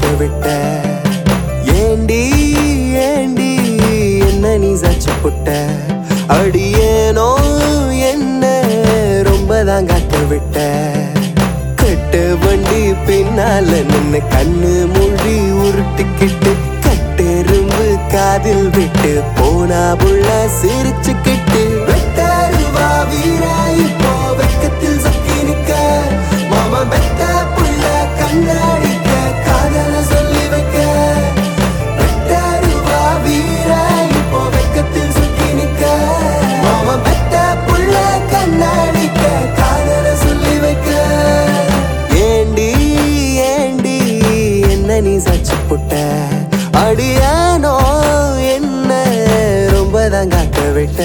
விட்ட ஏண்டி ஏண்டி என்ன நீ சச்சு புட்ட அடியேனோ என்ன ரொம்ப தான் காக்க விட்ட கட்டு வண்டி பின்னால நின்னு கண்ணு மூடி உருட்டிக்கிட்டு கட்டெரும்பு காதில் விட்டு போனா புள்ள சிரிச்சுக்கிட்டு வெட்டாருவா வீரா இப்போ வெக்கத்தில் சக்கி நிக்க மாமா பெத்த புள்ள கண்ணாடிக்க காதல சொல்லி வைக்க வெட்டாருவா வீரா இப்போ வெக்கத்தில் சுத்தி நிக்க மாமா பெத்த புள்ள கண்ணாடிக்க காதல சொல்லி வைக்க ஏண்டி ஏண்டி என்ன நீ சச்சு புட்ட அடியானோ என்ன ரொம்ப தான் காக்க விட்ட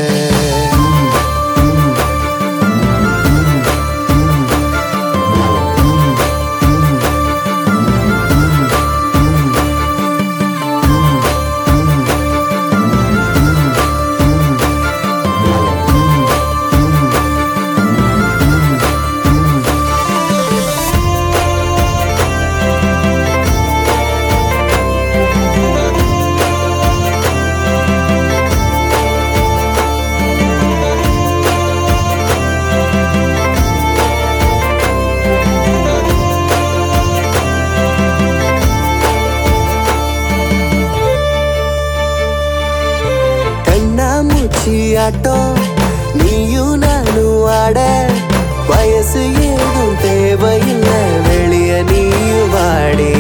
கண்ணாமூச்சி ஆட்டம் நீயும் நானும் ஆட வயசு ஏதும் தேவையில்லை வெளிய நீயும் வாடி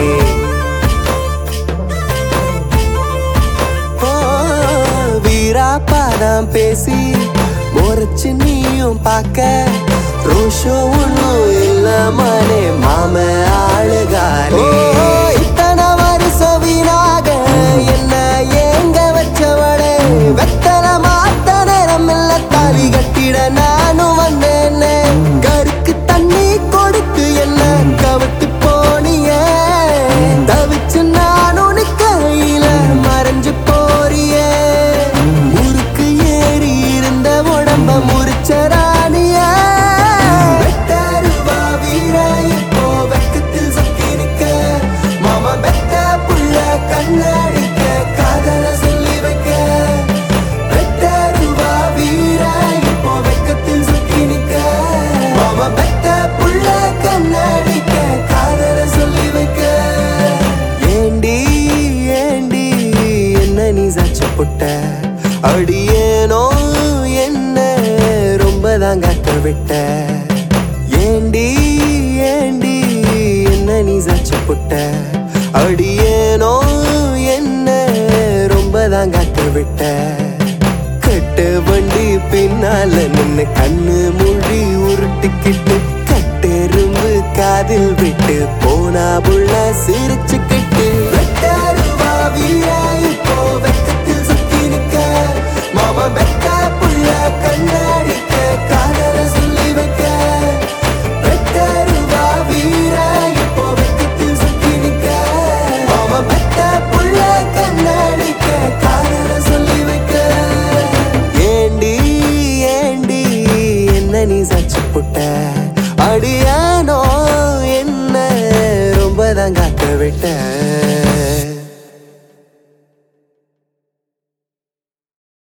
ஓ, வீரா பாடம் பேசி முறைச்சு நீயும் பார்க்க ரோஷோ ஒன்றும் இல்லாமலே மாம ஆளுகாலே இத்தனை வருஷம் வீணாக என்ன ஏங்க வச்சவளே வெத்தல மாத்த நேரம் இல்ல தாலி கட்டிட நானும் வந்தேனே கருக்கு தண்ணி கொடுத்து என்ன கவத்து போனியே தவிச்சு நானும் நிக்கையில மறைஞ்சு போறியே முறுக்கு ஏறி இருந்த உடம்ப முறிச்ச ராணிய வெட்டாருவா வீரா இப்போ வெக்கத்தில் சக்கி நிக்க மாமா பெத்த புள்ள கண்ணாடிக்க காதல சொல்லி வைக்க வெட்டாருவா வீரா இப்போ வெக்கத்தில் சக்கி நிக்க மாமா பெத்த புள்ள கண்ணாடிக்க காதல சொல்லி வைக்க ஏண்டி ஏண்டி என்ன நீ சச்சு புட்ட அடியேனோ என்ன ரொம்ப தான் காக்க விட்ட ஏண்டி ஏண்டி என்ன நீ சச்சு புட்ட அடியேனோ என்ன ரொம்ப தான் காக்க விட்ட கட்டு வண்டி பின்னால நின்னு கண்ணு மூடி உருட்டிக்கிட்டு கட்டெரும்பு காதில் விட்டு போனா புள்ள சிரிச்சு